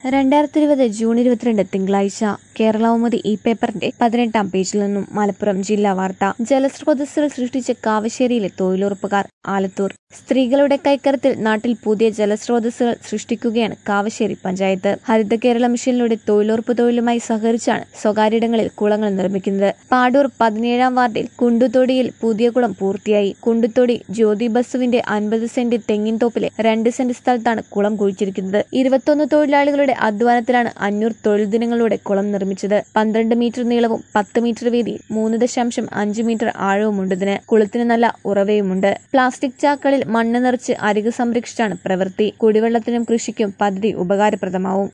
രണ്ടായിരത്തി ഇരുപത് ജൂൺ ഇരുപത്തിരണ്ട് തിങ്കളാഴ്ച കേരളൗമുദി ഈ പേപ്പറിന്റെ പതിനെട്ടാം പേജിൽ നിന്നും മലപ്പുറം ജില്ലാ വാർത്ത ജലസ്രോതസ്സുകൾ സൃഷ്ടിച്ച് കാവശ്ശേരിയിലെ തൊഴിലുറപ്പുകാർ ആലത്തൂർ സ്ത്രീകളുടെ കൈക്കരത്തിൽ നാട്ടിൽ പുതിയ ജലസ്രോതസ്സുകൾ സൃഷ്ടിക്കുകയാണ് കാവശ്ശേരി പഞ്ചായത്ത് ഹരിത കേരള മിഷനിലൂടെ തൊഴിലുറപ്പ് തൊഴിലുമായി സഹകരിച്ചാണ് സ്വകാര്യയിടങ്ങളിൽ കുളങ്ങൾ നിർമ്മിക്കുന്നത് പാടൂർ പതിനേഴാം വാർഡിൽ കുണ്ടുതൊടിയിൽ പുതിയ കുളം പൂർത്തിയായി കുണ്ടുതൊടി ജ്യോതി ബസുവിന്റെ അൻപത് സെന്റ് തെങ്ങിൻ തോപ്പിലെ രണ്ട് സെന്റ് സ്ഥലത്താണ് കുളം കുഴിച്ചിരിക്കുന്നത് ഇരുപത്തൊന്ന് തൊഴിലാളികളുടെ അധ്വാനത്തിലാണ് അഞ്ഞൂർ തൊഴിൽ ദിനങ്ങളുടെ കുളം നിർമ്മിച്ചത് പന്ത്രണ്ട് മീറ്റർ നീളവും പത്ത് മീറ്റർ വീതിയിൽ മൂന്ന് ദശാംശം അഞ്ച് മീറ്റർ ആഴവുമുണ്ട് ഇതിന് കുളത്തിന് നല്ല ഉറവയുമുണ്ട് പ്ലാസ്റ്റിക് ചാക്കളിൽ മണ്ണ് നിറച്ച് അരികു സംരക്ഷിച്ചാണ് പ്രവൃത്തി കുടിവെള്ളത്തിനും കൃഷിക്കും പദ്ധതി ഉപകാരപ്രദമാവും